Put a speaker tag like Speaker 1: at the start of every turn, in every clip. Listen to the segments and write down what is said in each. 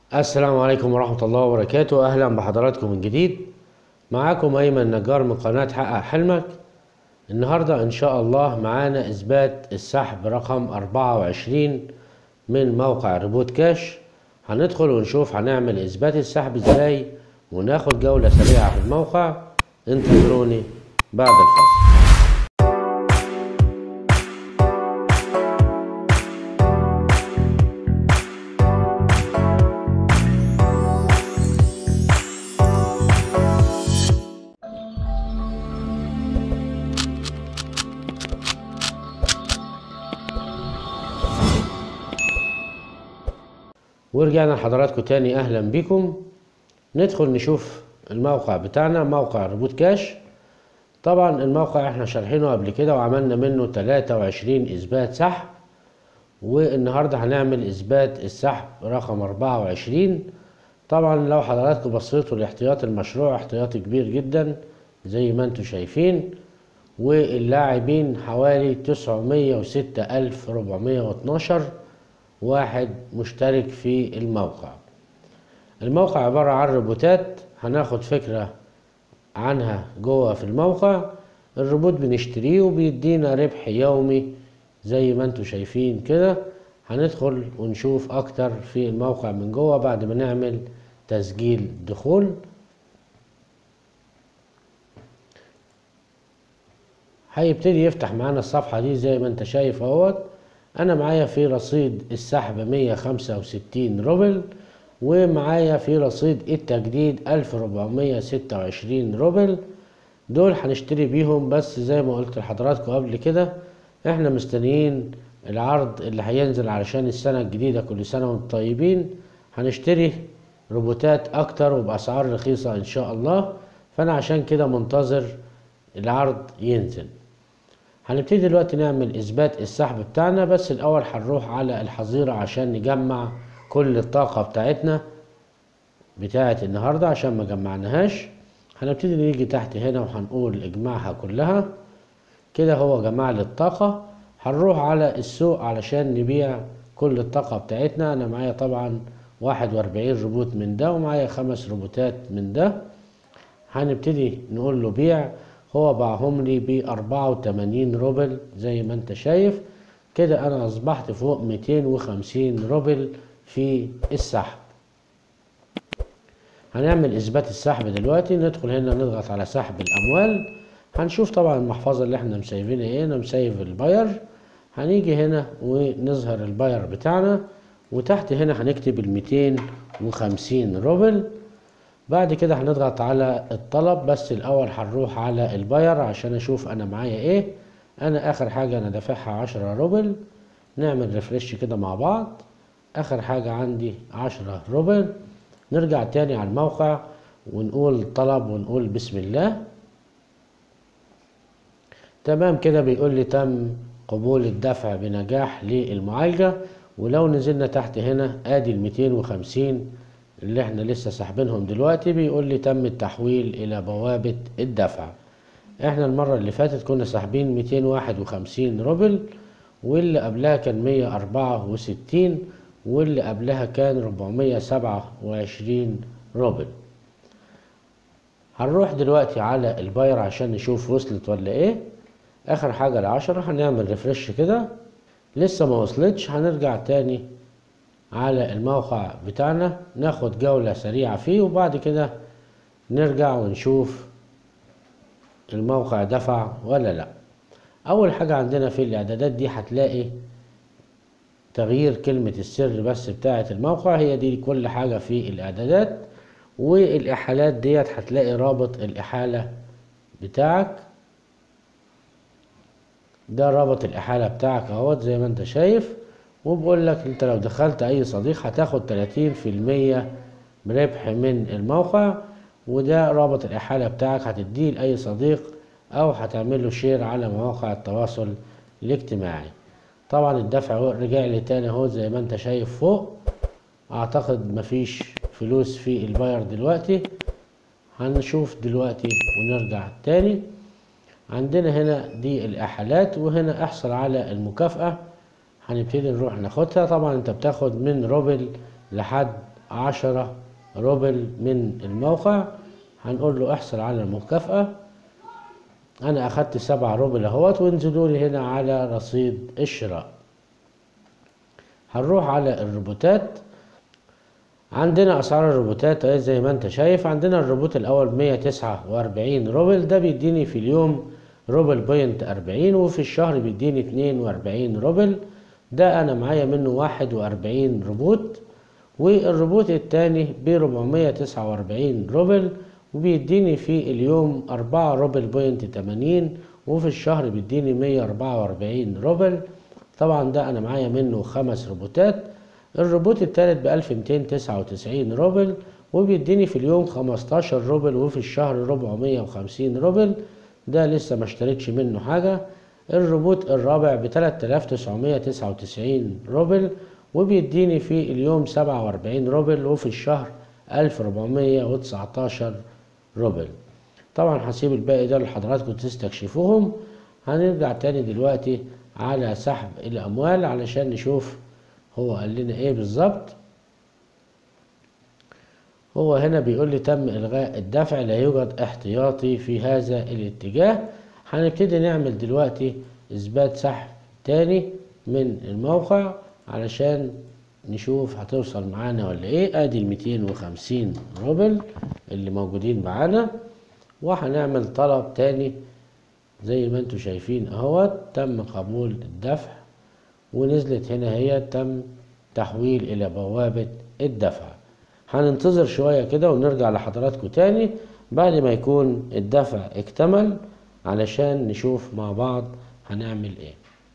Speaker 1: السلام عليكم ورحمة الله وبركاته أهلا بحضراتكم من جديد معاكم أيمن نجار من قناة حقق حلمك النهاردة إن شاء الله معانا إثبات السحب رقم 24 من موقع ريبوت كاش هندخل ونشوف هنعمل إثبات السحب إزاي وناخد جولة سريعة في الموقع انتظروني بعد الفاصل ورجعنا لحضراتكم تاني اهلا بيكم ندخل نشوف الموقع بتاعنا موقع ريبوت كاش طبعا الموقع احنا شارحينه قبل كده وعملنا منه 23 اثبات سحب والنهارده هنعمل اثبات السحب رقم 24 طبعا لو حضراتكم بصيتوا لاحتياط المشروع احتياطي كبير جدا زي ما انتم شايفين واللاعبين حوالي 906412 واحد مشترك في الموقع الموقع عبارة عن روبوتات هناخد فكرة عنها جوه في الموقع الروبوت بنشتريه وبيدينا ربح يومي زي ما انتم شايفين كده هندخل ونشوف اكتر في الموقع من جوه بعد ما نعمل تسجيل دخول هيبتدي يفتح معانا الصفحة دي زي ما انت شايف اهوت انا معايا في رصيد السحب 165 روبل ومعايا في رصيد التجديد 1426 روبل دول هنشتري بيهم بس زي ما قلت لحضراتكم قبل كده احنا مستنيين العرض اللي هينزل علشان السنة الجديدة كل سنة وانتم طيبين هنشتري روبوتات اكتر وباسعار رخيصة ان شاء الله فانا عشان كده منتظر العرض ينزل هنبتدي دلوقتي نعمل اثبات السحب بتاعنا بس الاول هنروح على الحظيرة عشان نجمع كل الطاقة بتاعتنا بتاعت النهاردة عشان ما جمعناهاش هنبتدي نيجي تحت هنا وهنقول اجمعها كلها كده هو جمع لي الطاقة هنروح على السوق علشان نبيع كل الطاقة بتاعتنا انا معايا طبعا واحد واربعين روبوت من ده ومعايا خمس روبوتات من ده هنبتدي نقول له بيع هو باعهم لي ب 84 روبل زي ما انت شايف كده انا اصبحت فوق 250 روبل في السحب هنعمل اثبات السحب دلوقتي ندخل هنا نضغط على سحب الاموال هنشوف طبعا المحفظه اللي احنا مسيفينها ايه انا مسيف الباير هنيجي هنا ونظهر الباير بتاعنا وتحت هنا هنكتب ال 250 روبل بعد كده هنضغط على الطلب بس الاول هنروح على الباير عشان اشوف انا معايا ايه انا اخر حاجة انا دافعها عشرة روبل نعمل ريفرش كده مع بعض اخر حاجة عندي عشرة روبل نرجع تاني على الموقع ونقول طلب ونقول بسم الله تمام كده بيقول لي تم قبول الدفع بنجاح للمعالجة ولو نزلنا تحت هنا ادي ال 250 اللي احنا لسه ساحبينهم دلوقتي بيقول لي تم التحويل الى بوابة الدفع احنا المرة اللي فاتت كنا ساحبين 251 روبل واللي قبلها كان 164 واللي قبلها كان 427 روبل هنروح دلوقتي على الباير عشان نشوف وصلت ولا ايه اخر حاجة العشرة هنعمل ريفرش كده لسه ما وصلتش هنرجع تاني على الموقع بتاعنا ناخد جولة سريعة فيه وبعد كده نرجع ونشوف الموقع دفع ولا لا اول حاجة عندنا في الاعدادات دي هتلاقي تغيير كلمة السر بس بتاعة الموقع هي دي كل حاجة في الاعدادات والاحالات ديت هتلاقي رابط الاحالة بتاعك ده رابط الاحالة بتاعك اهوت زي ما انت شايف وبقول لك انت لو دخلت اي صديق هتاخد تلاتين في المية ربح من الموقع وده رابط الاحالة بتاعك هتديه لاي صديق او هتعمل له شير على مواقع التواصل الاجتماعي طبعا الدفع رجع لي تاني اهو زي ما انت شايف فوق اعتقد مفيش فلوس في الباير دلوقتي هنشوف دلوقتي ونرجع تاني عندنا هنا دي الاحالات وهنا احصل على المكافأة هنبتدي نروح ناخدها طبعا انت بتاخد من روبل لحد عشرة روبل من الموقع هنقول له احصل على المكافأة انا اخدت سبعة روبل اهوت وانزلوا لي هنا على رصيد الشراء هنروح على الروبوتات عندنا اسعار الروبوتات اهي زي ما انت شايف عندنا الروبوت الاول 149 روبل ده بيديني في اليوم روبل بوينت 40 وفي الشهر بيديني 42 روبل ده انا معايا منه 41 روبوت والروبوت التاني ب 449 روبل وبيديني في اليوم 4 روبل بوينت 80 وفي الشهر بيديني 144 روبل طبعا ده انا معايا منه خمس روبوتات الروبوت التالت ب 1299 روبل وبيديني في اليوم 15 روبل وفي الشهر 450 روبل ده لسه ما اشتريتش منه حاجة الروبوت الرابع ب 3999 روبل وبيديني في اليوم 47 روبل وفي الشهر 1419 روبل طبعا هسيب الباقي ده لحضراتكم تستكشفوهم هنرجع تاني دلوقتي على سحب الأموال علشان نشوف هو قال لنا ايه بالظبط هو هنا بيقول لي تم إلغاء الدفع لا يوجد احتياطي في هذا الاتجاه هنبتدي نعمل دلوقتي إثبات سحب تاني من الموقع علشان نشوف هتوصل معانا ولا ايه ادي الميتين وخمسين روبل اللي موجودين معانا وهنعمل طلب تاني زي ما انتوا شايفين اهوت تم قبول الدفع ونزلت هنا هي تم تحويل الى بوابة الدفع هننتظر شوية كده ونرجع لحضراتكم تاني بعد ما يكون الدفع اكتمل علشان نشوف مع بعض هنعمل ايه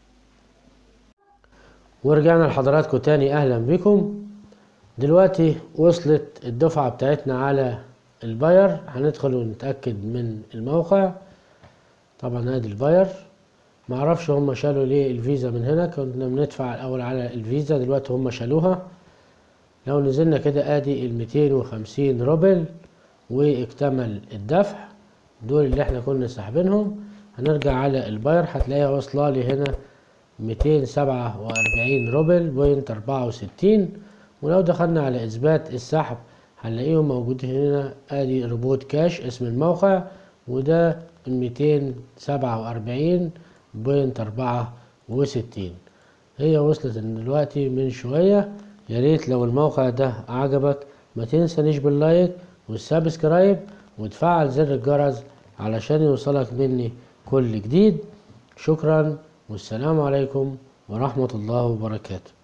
Speaker 1: ورجعنا لحضراتكم تاني اهلا بكم دلوقتي وصلت الدفعة بتاعتنا على الباير هندخل ونتأكد من الموقع طبعا ادي الباير معرفش هم شالوا ليه الفيزا من هنا كنا بندفع الاول على الفيزا دلوقتي هم شالوها لو نزلنا كده ادي الميتين وخمسين روبل واكتمل الدفع دول اللي احنا كنا ساحبينهم هنرجع على الباير هتلاقيها واصله لي هنا ميتين سبعة وأربعين روبل بوينت أربعة وستين ولو دخلنا على إثبات السحب هنلاقيهم موجودين هنا ادي روبوت كاش اسم الموقع وده الميتين سبعة وأربعين بوينت أربعة وستين هي وصلت دلوقتي من شوية يا ريت لو الموقع ده عجبك ما تنسانيش باللايك والسبسكرايب وتفعل زر الجرس علشان يوصلك مني كل جديد شكرا والسلام عليكم ورحمة الله وبركاته